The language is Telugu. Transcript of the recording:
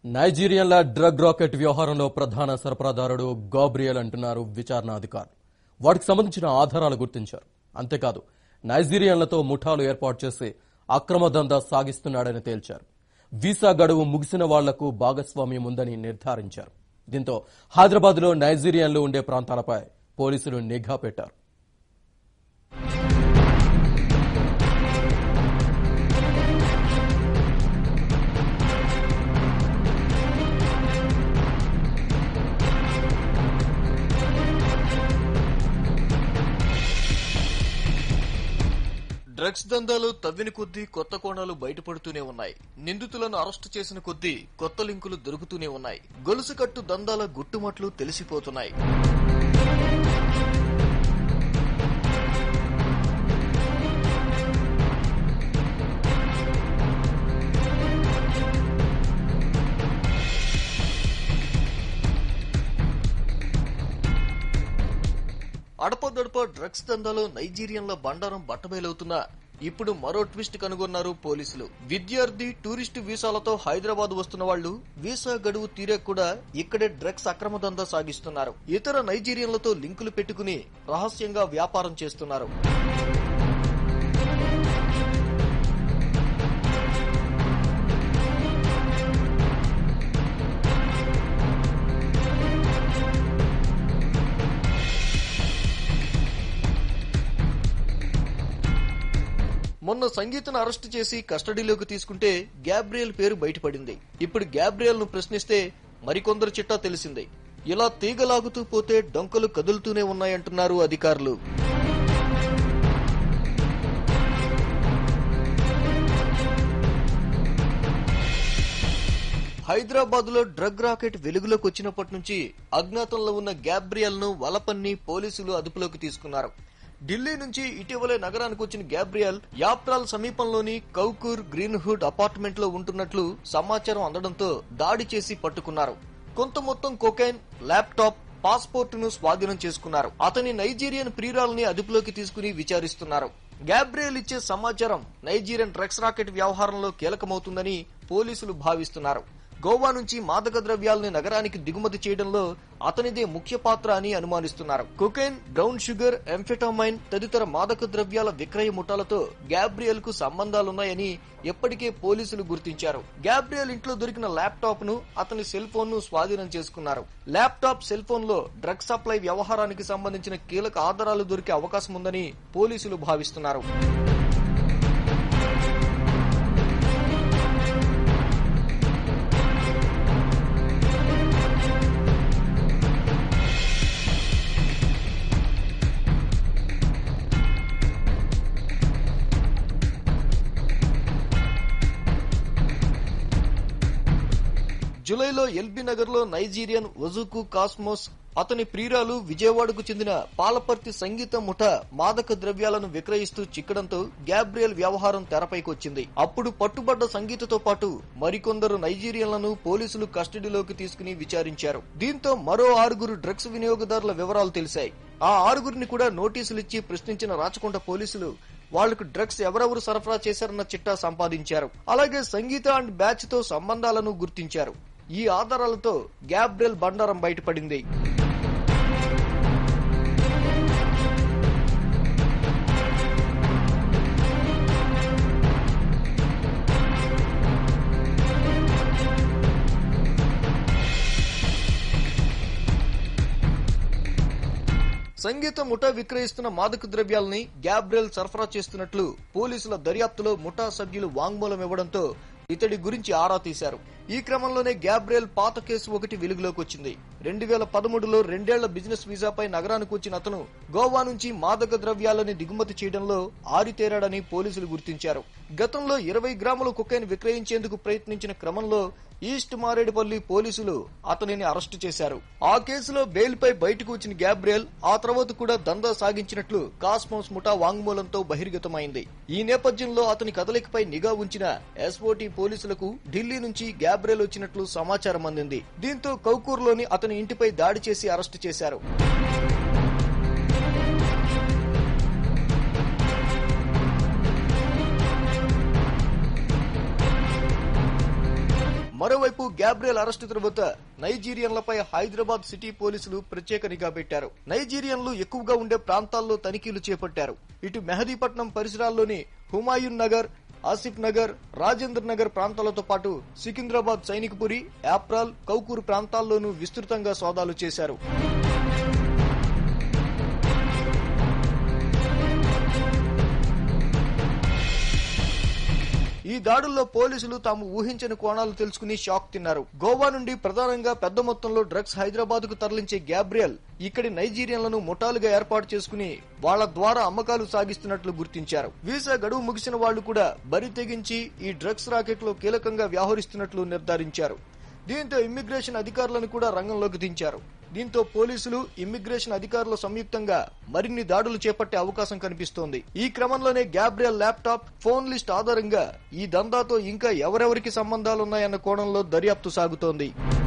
నైజీరియన్ల డ్రగ్ రాకెట్ వ్యవహారంలో ప్రధాన సరఫరాదారుడు గాబ్రియల్ అంటున్నారు విచారణ అధికారులు వాటికి సంబంధించిన ఆధారాలు గుర్తించారు అంతేకాదు నైజీరియన్లతో ముఠాలు ఏర్పాటు చేసి అక్రమ దందా సాగిస్తున్నాడని తేల్చారు వీసా గడువు ముగిసిన వాళ్లకు భాగస్వామ్యం ఉందని నిర్ధారించారు దీంతో హైదరాబాద్లో నైజీరియన్లు ఉండే ప్రాంతాలపై పోలీసులు నిఘా పెట్టారు డ్రగ్స్ దందాలు తవ్విన కొద్దీ కొత్త కోణాలు బయటపడుతూనే ఉన్నాయి నిందితులను అరెస్టు చేసిన కొద్దీ కొత్త లింకులు దొరుకుతూనే ఉన్నాయి గొలుసు కట్టు దందాల గుట్టుమట్లు తెలిసిపోతున్నాయి అడపదడప డ్రగ్స్ దందాలో నైజీరియన్ల బండారం బట్టబయలవుతున్నా ఇప్పుడు మరో ట్విస్ట్ కనుగొన్నారు పోలీసులు విద్యార్థి టూరిస్టు వీసాలతో హైదరాబాద్ వస్తున్న వాళ్ళు వీసా గడువు తీరే కూడా ఇక్కడే డ్రగ్స్ అక్రమ దందా సాగిస్తున్నారు ఇతర నైజీరియన్లతో లింకులు పెట్టుకుని రహస్యంగా వ్యాపారం చేస్తున్నారు మొన్న సంగీతను అరెస్టు చేసి కస్టడీలోకి తీసుకుంటే గ్యాబ్రియల్ పేరు బయటపడింది ఇప్పుడు గ్యాబ్రియల్ ను ప్రశ్నిస్తే మరికొందరు చిట్టా తెలిసిందే ఇలా తీగలాగుతూ పోతే డొంకలు కదులుతూనే ఉన్నాయంటున్నారు అధికారులు హైదరాబాద్ లో డ్రగ్ రాకెట్ వెలుగులోకి వచ్చినప్పటి నుంచి అజ్ఞాతంలో ఉన్న గ్యాబ్రియల్ ను వలపన్ని పోలీసులు అదుపులోకి తీసుకున్నారు ఢిల్లీ నుంచి ఇటీవలే నగరానికి వచ్చిన గ్యాబ్రియల్ యాప్రాల్ సమీపంలోని కౌకూర్ గ్రీన్ హుడ్ అపార్ట్మెంట్ లో ఉంటున్నట్లు సమాచారం అందడంతో దాడి చేసి పట్టుకున్నారు కొంత మొత్తం కొకైన్ ల్యాప్టాప్ పాస్పోర్ట్ ను స్వాధీనం చేసుకున్నారు అతని నైజీరియన్ ప్రియురాలని అదుపులోకి తీసుకుని విచారిస్తున్నారు గ్యాబ్రియల్ ఇచ్చే సమాచారం నైజీరియన్ డ్రగ్స్ రాకెట్ వ్యవహారంలో కీలకమవుతుందని పోలీసులు భావిస్తున్నారు గోవా నుంచి మాదక ద్రవ్యాలని నగరానికి దిగుమతి చేయడంలో అతనిదే ముఖ్య పాత్ర అని అనుమానిస్తున్నారు కొకైన్ బ్రౌన్ షుగర్ ఎంఫెటామైన్ తదితర మాదక ద్రవ్యాల విక్రయ ముఠాలతో గ్యాబ్రియల్ కు సంబంధాలున్నాయని ఎప్పటికే పోలీసులు గుర్తించారు గ్యాబ్రియల్ ఇంట్లో దొరికిన ల్యాప్టాప్ ను అతని సెల్ ఫోన్ ను స్వాధీనం చేసుకున్నారు ల్యాప్టాప్ సెల్ ఫోన్ లో డ్రగ్ సప్లై వ్యవహారానికి సంబంధించిన కీలక ఆధారాలు దొరికే అవకాశం ఉందని పోలీసులు భావిస్తున్నారు జులైలో ఎల్బీ నగర్ లో నైజీరియన్ వజుకు కాస్మోస్ అతని ప్రియురాలు విజయవాడకు చెందిన పాలపర్తి సంగీత ముఠ మాదక ద్రవ్యాలను విక్రయిస్తూ చిక్కడంతో గ్యాబ్రియల్ వ్యవహారం తెరపైకొచ్చింది అప్పుడు పట్టుబడ్డ సంగీతతో పాటు మరికొందరు నైజీరియన్లను పోలీసులు కస్టడీలోకి తీసుకుని విచారించారు దీంతో మరో ఆరుగురు డ్రగ్స్ వినియోగదారుల వివరాలు తెలిసాయి ఆ ఆరుగురిని కూడా నోటీసులిచ్చి ప్రశ్నించిన రాచకొండ పోలీసులు వాళ్లకు డ్రగ్స్ ఎవరెవరు సరఫరా చేశారన్న చిట్టా సంపాదించారు అలాగే సంగీత అండ్ బ్యాచ్ తో సంబంధాలను గుర్తించారు ఈ ఆధారాలతో గ్యాబ్రియల్ బండారం బయటపడింది సంగీత ముఠా విక్రయిస్తున్న మాదక ద్రవ్యాలని గ్యాబ్రియల్ సరఫరా చేస్తున్నట్లు పోలీసుల దర్యాప్తులో ముఠా సభ్యులు వాంగ్మూలం ఇవ్వడంతో ఇతడి గురించి ఆరా తీశారు ఈ క్రమంలోనే గ్యాబ్రియల్ పాత కేసు ఒకటి వెలుగులోకి వచ్చింది రెండు వేల పదమూడులో రెండేళ్ల బిజినెస్ వీసాపై నగరానికి వచ్చిన అతను గోవా నుంచి మాదక ద్రవ్యాలని దిగుమతి చేయడంలో ఆరితేరాడని పోలీసులు గుర్తించారు గతంలో ఇరవై గ్రాముల కుక్కైన్ విక్రయించేందుకు ప్రయత్నించిన క్రమంలో ఈస్ట్ మారేడుపల్లి పోలీసులు అతనిని అరెస్టు చేశారు ఆ కేసులో బెయిల్పై బయటకు వచ్చిన గ్యాబ్రియల్ ఆ తర్వాత కూడా దందా సాగించినట్లు కాస్మోస్ ముఠా వాంగ్మూలంతో బహిర్గతమైంది ఈ నేపథ్యంలో అతని కదలికపై నిఘా ఉంచిన ఎస్ఓటీ పోలీసులకు ఢిల్లీ నుంచి గ్యాబ్రియల్ వచ్చినట్లు సమాచారం అందింది దీంతో కౌకూర్లోని అతని ఇంటిపై దాడి చేసి అరెస్టు చేశారు మరోవైపు గ్యాబ్రియల్ అరెస్టు తర్వాత నైజీరియన్లపై హైదరాబాద్ సిటీ పోలీసులు ప్రత్యేక నిఘా పెట్టారు నైజీరియన్లు ఎక్కువగా ఉండే ప్రాంతాల్లో తనిఖీలు చేపట్టారు ఇటు మెహదీపట్నం పరిసరాల్లోని హుమాయూన్ నగర్ ఆసిఫ్ నగర్ రాజేంద్ర నగర్ ప్రాంతాలతో పాటు సికింద్రాబాద్ సైనికపురి యాప్రాల్ కౌకూరు ప్రాంతాల్లోనూ విస్తృతంగా సోదాలు చేశారు ఈ దాడుల్లో పోలీసులు తాము ఊహించని కోణాలు తెలుసుకుని షాక్ తిన్నారు గోవా నుండి ప్రధానంగా పెద్ద మొత్తంలో డ్రగ్స్ హైదరాబాద్ కు తరలించే గ్యాబ్రియల్ ఇక్కడి నైజీరియన్లను ముఠాలుగా ఏర్పాటు చేసుకుని వాళ్ల ద్వారా అమ్మకాలు సాగిస్తున్నట్లు గుర్తించారు వీసా గడువు ముగిసిన వాళ్లు కూడా బరి తెగించి ఈ డ్రగ్స్ రాకెట్ లో కీలకంగా వ్యవహరిస్తున్నట్లు నిర్ధారించారు దీంతో ఇమ్మిగ్రేషన్ అధికారులను కూడా రంగంలోకి దించారు దీంతో పోలీసులు ఇమ్మిగ్రేషన్ అధికారులు సంయుక్తంగా మరిన్ని దాడులు చేపట్టే అవకాశం కనిపిస్తోంది ఈ క్రమంలోనే గ్యాబ్రియల్ ల్యాప్టాప్ ఫోన్ లిస్ట్ ఆధారంగా ఈ దందాతో ఇంకా ఎవరెవరికి సంబంధాలున్నాయన్న కోణంలో దర్యాప్తు సాగుతోంది